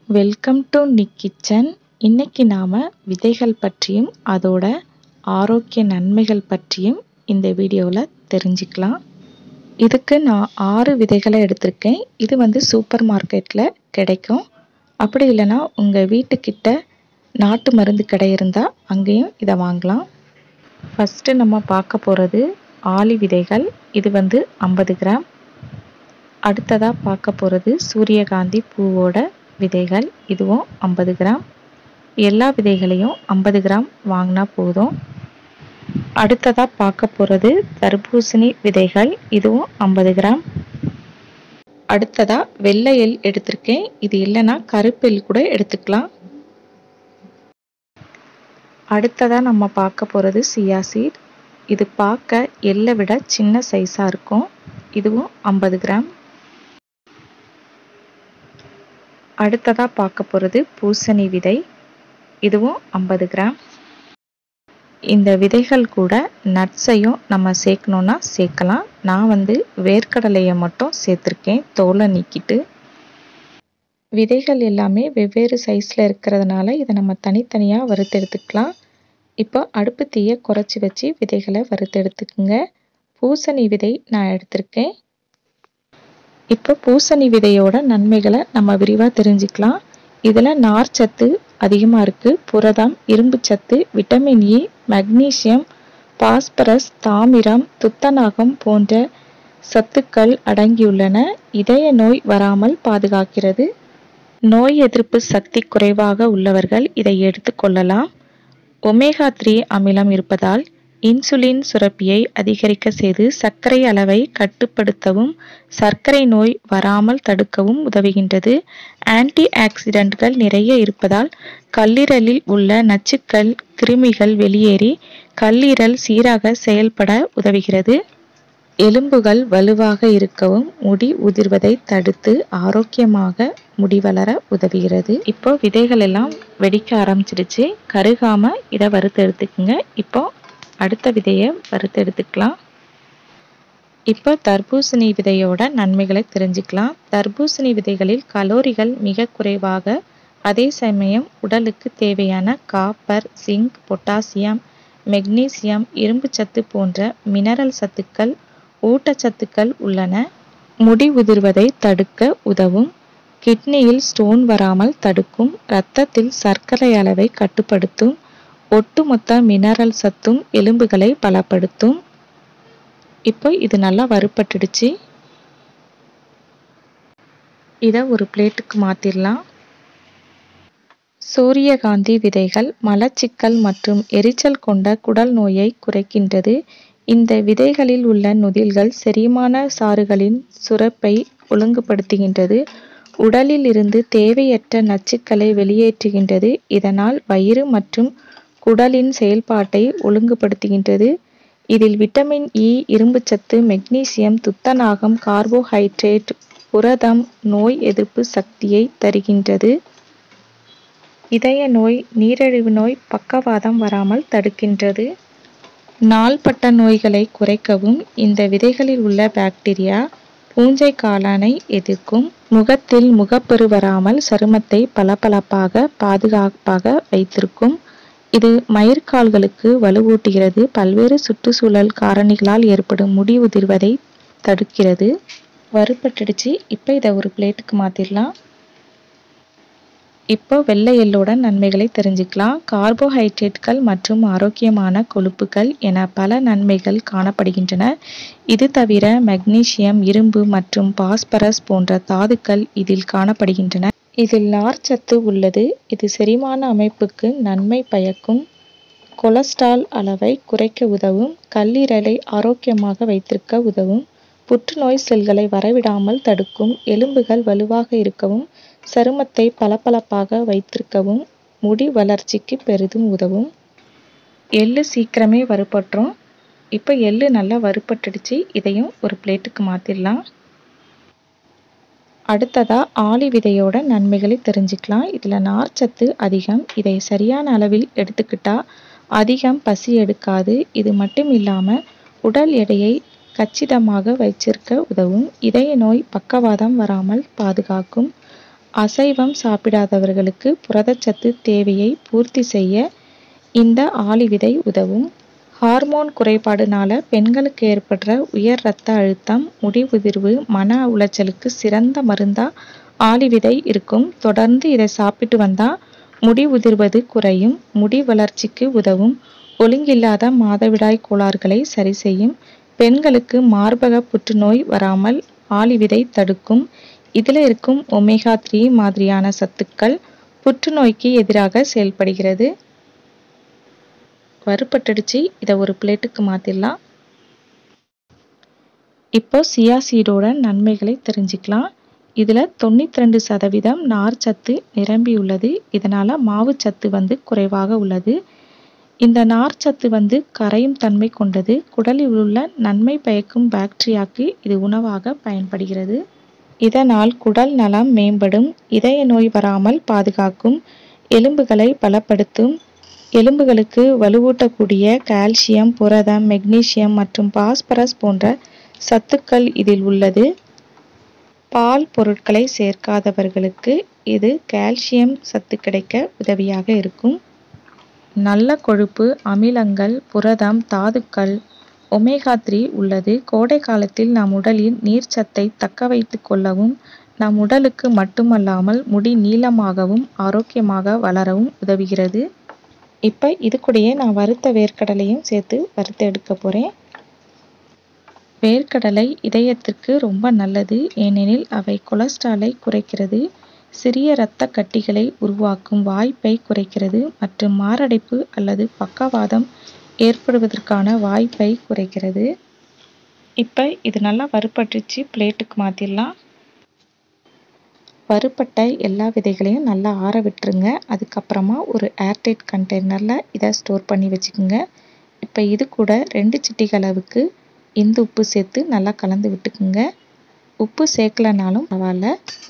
welcome to Nick kitchen இன்னைக்கு நாம் விதைகள் பற்றியும் அதோட ஆரோக்கிய நன்மைகள் பற்றியும் இந்த வீடியோவில் தெரிஞ்சுக்கலாம் இதுக்கு நான் ஆறு விதைகளை எடுத்திருக்கேன் இது வந்து சூப்பர் மார்க்கெட்டில் கிடைக்கும் அப்படி இல்லைன்னா உங்கள் வீட்டுக்கிட்ட நாட்டு மருந்து கடை இருந்தால் அங்கேயும் இதை வாங்கலாம் ஃபஸ்ட்டு நம்ம பார்க்க போகிறது ஆளி விதைகள் இது வந்து ஐம்பது கிராம் அடுத்ததாக பார்க்க போகிறது சூரியகாந்தி பூவோட விதைகள் இதுவும் ஐம்பது கிராம் எல்லா விதைகளையும் ஐம்பது கிராம் வாங்கினா போதும் அடுத்ததாக பார்க்க போகிறது தர்பூசணி விதைகள் இதுவும் ஐம்பது கிராம் அடுத்ததாக வெள்ளை எள் எடுத்திருக்கேன் இது இல்லைன்னா கருப்பு எள் கூட எடுத்துக்கலாம் அடுத்ததாக நம்ம பார்க்க போகிறது சியா சீட் இது பார்க்க எள்ளை விட சின்ன சைஸாக இருக்கும் இதுவும் ஐம்பது கிராம் அடுத்ததாக பார்க்க போகிறது பூசணி விதை இதுவும் ஐம்பது கிராம் இந்த விதைகள் கூட நட்ஸையும் நம்ம சேர்க்கணுன்னா சேர்க்கலாம் நான் வந்து வேர்க்கடலையை மட்டும் சேர்த்துருக்கேன் தோலை நீக்கிட்டு விதைகள் எல்லாமே வெவ்வேறு சைஸில் இருக்கிறதுனால இதை நம்ம தனித்தனியாக வறுத்தெடுத்துக்கலாம் இப்போ அடுப்பு தீயை குறைச்சி வச்சு விதைகளை வறுத்தெடுத்துக்குங்க பூசணி விதை நான் எடுத்திருக்கேன் இப்போ பூசணி விதையோட நன்மைகளை நம்ம விரிவாக தெரிஞ்சுக்கலாம் இதில் நார் சத்து அதிகமாக இருக்குது புரதம் இரும்பு சத்து விட்டமின் இ மக்னீசியம் பாஸ்பரஸ் தாமிரம் துத்தநாகம் போன்ற சத்துக்கள் அடங்கியுள்ளன இதய நோய் வராமல் பாதுகாக்கிறது நோய் எதிர்ப்பு சக்தி குறைவாக உள்ளவர்கள் இதை எடுத்துக்கொள்ளலாம் ஒமேகா த்ரீ அமிலம் இருப்பதால் இன்சுலின் சுரப்பியை அதிகரிக்க செய்து சர்க்கரை அளவை கட்டுப்படுத்தவும் சர்க்கரை நோய் வராமல் தடுக்கவும் உதவுகின்றது ஆன்டி ஆக்சிடென்ட்கள் நிறைய இருப்பதால் கல்லீரலில் உள்ள நச்சுக்கள் கிருமிகள் வெளியேறி கல்லீரல் சீராக செயல்பட உதவுகிறது எலும்புகள் வலுவாக இருக்கவும் முடி உதிர்வதை தடுத்து ஆரோக்கியமாக முடி வளர உதவுகிறது இப்போ விதைகள் எல்லாம் வெடிக்க ஆரம்பிச்சிடுச்சு கருகாம இதை வறுத்து எடுத்துக்குங்க இப்போ அடுத்த விதையை வறுத்து எடுத்துக்கலாம் இப்போ தர்பூசணி விதையோட நன்மைகளை தெரிஞ்சுக்கலாம் தர்பூசணி விதைகளில் கலோரிகள் மிக குறைவாக அதே சமயம் உடலுக்கு தேவையான காப்பர் ஜிங்க் பொட்டாசியம் மெக்னீசியம் இரும்பு சத்து போன்ற மினரல் சத்துக்கள் ஊட்டச்சத்துக்கள் உள்ளன முடி உதிர்வதை தடுக்க உதவும் கிட்னியில் ஸ்டோன் வராமல் தடுக்கும் இரத்தத்தில் சர்க்கரை அளவை கட்டுப்படுத்தும் ஒட்டுமொத்த மினரல் சத்தும் எலும்புகளை பலப்படுத்தும் இப்போ இது நல்லா வறுப்பட்டுடுச்சு இதை ஒரு பிளேட்டுக்கு மாற்றிடலாம் சூரியகாந்தி விதைகள் மலச்சிக்கல் மற்றும் எரிச்சல் கொண்ட குடல் நோயை குறைக்கின்றது இந்த விதைகளில் உள்ள நொதில்கள் செரிமான சாறுகளின் சுரப்பை ஒழுங்குபடுத்துகின்றது உடலில் இருந்து தேவையற்ற நச்சுக்களை வெளியேற்றுகின்றது இதனால் வயிறு மற்றும் குடலின் செயல்பாட்டை ஒழுங்குபடுத்துகின்றது இதில் விட்டமின் இ இரும்புச்சத்து மெக்னீசியம் துத்தநாகம் கார்போஹைட்ரேட் புரதம் நோய் எதிர்ப்பு சக்தியை தருகின்றது இதய நோய் நீரிழிவு நோய் பக்கவாதம் வராமல் தடுக்கின்றது நாள்பட்ட நோய்களை குறைக்கவும் இந்த விதைகளில் உள்ள பாக்டீரியா பூஞ்சை காளானை எதிர்க்கும் முகத்தில் முகப்பரு வராமல் சருமத்தை பளபளப்பாக பாதுகாப்பாக வைத்திருக்கும் இது மயிர்கால்களுக்கு வலுவூட்டுகிறது பல்வேறு சுற்றுச்சூழல் காரணிகளால் ஏற்படும் முடி உதிர்வதை தடுக்கிறது வறுப்பட்டுடுச்சு இப்போ இதை ஒரு பிளேட்டுக்கு மாற்றிடலாம் இப்போ வெள்ளை எள்ளோட நன்மைகளை தெரிஞ்சுக்கலாம் கார்போஹைட்ரேட்கள் மற்றும் ஆரோக்கியமான கொழுப்புகள் என பல நன்மைகள் காணப்படுகின்றன இது தவிர மெக்னீசியம் இரும்பு மற்றும் பாஸ்பரஸ் போன்ற தாதுக்கள் இதில் காணப்படுகின்றன இதில் நார்ச்சத்து உள்ளது இது செரிமான அமைப்புக்கு நன்மை பயக்கும் கொலஸ்ட்ரால் அளவை குறைக்க உதவும் கல்லீரலை ஆரோக்கியமாக வைத்திருக்க உதவும் புற்றுநோய் செல்களை வரவிடாமல் தடுக்கும் எலும்புகள் வலுவாக இருக்கவும் சருமத்தை பளபளப்பாக வைத்திருக்கவும் முடி வளர்ச்சிக்கு பெரிதும் உதவும் எள்ளு சீக்கிரமே வறுபட்டுரும் இப்போ எள்ளு நல்லா வறுபட்டுடுச்சு இதையும் ஒரு பிளேட்டுக்கு மாற்றிடலாம் அடுத்ததாக ஆளி விதையோட நன்மைகளை தெரிஞ்சுக்கலாம் இதில் நார்ச்சத்து அதிகம் இதை சரியான அளவில் எடுத்துக்கிட்டால் அதிகம் பசி எடுக்காது இது மட்டும் இல்லாமல் உடல் எடையை கச்சிதமாக வைச்சிருக்க உதவும் இதய நோய் பக்கவாதம் வராமல் பாதுகாக்கும் அசைவம் சாப்பிடாதவர்களுக்கு புரதச்சத்து தேவையை பூர்த்தி செய்ய இந்த ஆளி விதை உதவும் ஹார்மோன் குறைபாடுனால பெண்களுக்கு ஏற்படுற உயர் இரத்த அழுத்தம் முடி உதிர்வு மன உளைச்சலுக்கு சிறந்த மருந்தா ஆளி விதை இருக்கும் தொடர்ந்து இதை சாப்பிட்டு வந்தா முடி உதிர்வது குறையும் முடி வளர்ச்சிக்கு உதவும் ஒழுங்கில்லாத மாதவிடாய் கோளாறுகளை சரி செய்யும் பெண்களுக்கு மார்பக புற்றுநோய் வராமல் ஆளி விதை தடுக்கும் இதில் இருக்கும் ஒமேகா த்ரீ மாதிரியான சத்துக்கள் புற்றுநோய்க்கு எதிராக செயல்படுகிறது வறுப்பட்டுடுச்சு இதை ஒரு பிளேட்டுக்கு மாற்றிடலாம் இப்போ சியா சீடோட நன்மைகளை தெரிஞ்சுக்கலாம் இதில் தொண்ணூற்றி ரெண்டு சதவீதம் நார்ச்சத்து நிரம்பியுள்ளது இதனால் மாவுச்சத்து வந்து குறைவாக உள்ளது இந்த நார்ச்சத்து வந்து கரையும் தன்மை கொண்டது குடலில் உள்ள நன்மை பயக்கும் பாக்டீரியாக்கு இது உணவாக பயன்படுகிறது இதனால் குடல் நலம் மேம்படும் இதய நோய் வராமல் பாதுகாக்கும் எலும்புகளை பலப்படுத்தும் எலும்புகளுக்கு வலுவூட்டக்கூடிய கால்சியம் புரதம் மெக்னீசியம் மற்றும் பாஸ்பரஸ் போன்ற சத்துக்கள் இதில் உள்ளது பால் பொருட்களை சேர்க்காதவர்களுக்கு இது கால்சியம் சத்து கிடைக்க உதவியாக இருக்கும் நல்ல கொழுப்பு அமிலங்கள் புரதம் தாதுக்கள் ஒமேகா த்ரீ உள்ளது கோடை காலத்தில் நம் உடலில் நீர்ச்சத்தை தக்க வைத்து கொள்ளவும் நம் உடலுக்கு மட்டுமல்லாமல் முடி நீளமாகவும் ஆரோக்கியமாக வளரவும் உதவுகிறது இப்போ இது கூடயே நான் வறுத்த வேர்க்கடலையும் சேர்த்து வறுத்து எடுக்க போகிறேன் வேர்க்கடலை இதயத்திற்கு ரொம்ப நல்லது ஏனெனில் அவை கொலஸ்ட்ராலை குறைக்கிறது சிறிய இரத்த கட்டிகளை உருவாக்கும் வாய்ப்பை குறைக்கிறது மற்றும் மாரடைப்பு அல்லது பக்கவாதம் ஏற்படுவதற்கான வாய்ப்பை குறைக்கிறது இப்போ இது நல்லா வறுப்பட்டுச்சு பிளேட்டுக்கு மாற்றிடலாம் வறுப்பட்ட எல்லா விதைகளையும் நல்லா ஆற விட்டுருங்க அதுக்கப்புறமா ஒரு ஏர்டைட் கண்டெய்னரில் இதை ஸ்டோர் பண்ணி வச்சுக்கோங்க இப்போ இது கூட ரெண்டு சிட்டிக அளவுக்கு இந்து உப்பு சேர்த்து நல்லா கலந்து விட்டுக்குங்க உப்பு சேர்க்கலனாலும் பரவாயில்ல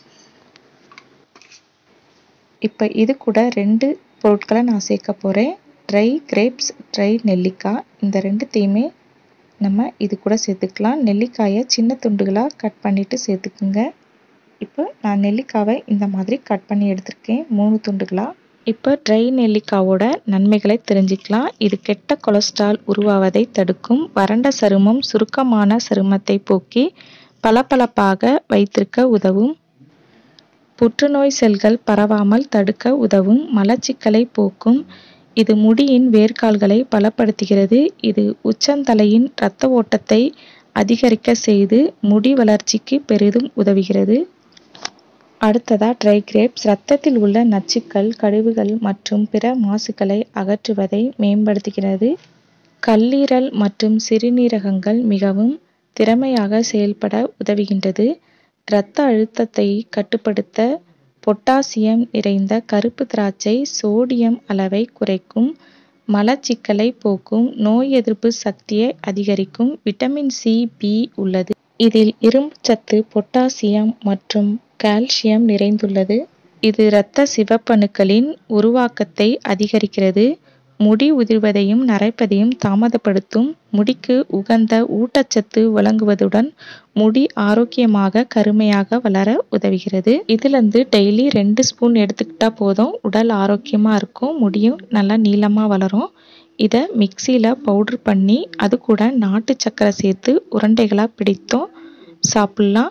இப்போ இது கூட ரெண்டு பொருட்களை நான் சேர்க்க போகிறேன் ட்ரை கிரேப்ஸ் ட்ரை நெல்லிக்காய் இந்த ரெண்டுத்தையுமே நம்ம இது கூட சேர்த்துக்கலாம் நெல்லிக்காயை சின்ன துண்டுகளாக கட் பண்ணிவிட்டு சேர்த்துக்குங்க இப்போ நான் நெல்லிக்காவை இந்த மாதிரி கட் பண்ணி எடுத்திருக்கேன் மூணு துண்டுகளாக இப்போ ட்ரை நெல்லிக்காவோட நன்மைகளை தெரிஞ்சுக்கலாம் இது கெட்ட கொலஸ்ட்ரால் உருவாவதை தடுக்கும் வறண்ட சருமம் சுருக்கமான சருமத்தை போக்கி பளபளப்பாக வைத்திருக்க உதவும் புற்றுநோய் செல்கள் பரவாமல் தடுக்க உதவும் மலச்சிக்கலை போக்கும் இது முடியின் வேர்க்கால்களை பலப்படுத்துகிறது இது உச்சந்தலையின் இரத்த ஓட்டத்தை அதிகரிக்க செய்து முடி வளர்ச்சிக்கு பெரிதும் உதவுகிறது அடுத்ததா ட்ரை கிரேப்ஸ் இரத்தத்தில் உள்ள நச்சுக்கள் கழிவுகள் மற்றும் பிற மாசுகளை அகற்றுவதை மேம்படுத்துகிறது கல்லீரல் மற்றும் சிறுநீரகங்கள் மிகவும் திறமையாக செயல்பட உதவுகின்றது இரத்த அழுத்தத்தை கட்டுப்படுத்த பொட்டாசியம் நிறைந்த கருப்பு திராட்சை சோடியம் அளவை குறைக்கும் மலச்சிக்கலை போக்கும் நோய் எதிர்ப்பு சக்தியை அதிகரிக்கும் விட்டமின் சி பி உள்ளது இதில் இரும்புச்சத்து பொட்டாசியம் மற்றும் கால்சியம் நிறைந்துள்ளது இது இரத்த சிவப்பணுக்களின் உருவாக்கத்தை அதிகரிக்கிறது முடி உதிர்வதையும் நரைப்பதையும் தாமதப்படுத்தும் முடிக்கு உகந்த ஊட்டச்சத்து வழங்குவதுடன் முடி ஆரோக்கியமாக கருமையாக வளர உதவுகிறது இதுலேருந்து டெய்லி ரெண்டு ஸ்பூன் எடுத்துக்கிட்டா போதும் உடல் ஆரோக்கியமாக இருக்கும் முடியும் நல்லா நீளமாக வளரும் இதை மிக்சியில் பவுட்ரு பண்ணி அது கூட நாட்டு சக்கரை சேர்த்து உருண்டைகளாக பிடித்தும் சாப்பிட்லாம்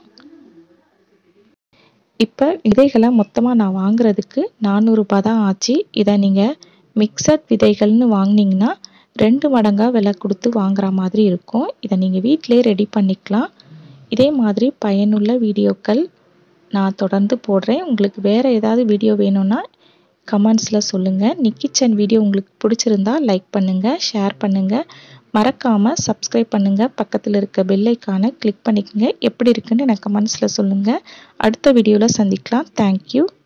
இப்போ விதைகளை மொத்தமாக நான் வாங்குறதுக்கு நானூறுரூபா தான் ஆச்சு இதை நீங்கள் மிக்சட் விதைகள்னு வாங்கினீங்கன்னா ரெண்டு மடங்காக விலை கொடுத்து வாங்குற மாதிரி இருக்கும் இதை நீங்கள் வீட்டிலே ரெடி பண்ணிக்கலாம் இதே மாதிரி பயனுள்ள வீடியோக்கள் நான் தொடர்ந்து போடுறேன் உங்களுக்கு வேறு ஏதாவது வீடியோ வேணும்னா கமெண்ட்ஸில் சொல்லுங்கள் நிக்கிச்சன் வீடியோ உங்களுக்கு பிடிச்சிருந்தா லைக் பண்ணுங்கள் ஷேர் பண்ணுங்கள் மறக்காமல் சப்ஸ்கிரைப் பண்ணுங்கள் பக்கத்தில் இருக்க பெல் ஐக்கானை கிளிக் பண்ணிக்கோங்க எப்படி இருக்குன்னு எனக்கு கமெண்ட்ஸில் சொல்லுங்கள் அடுத்த வீடியோவில் சந்திக்கலாம் தேங்க்யூ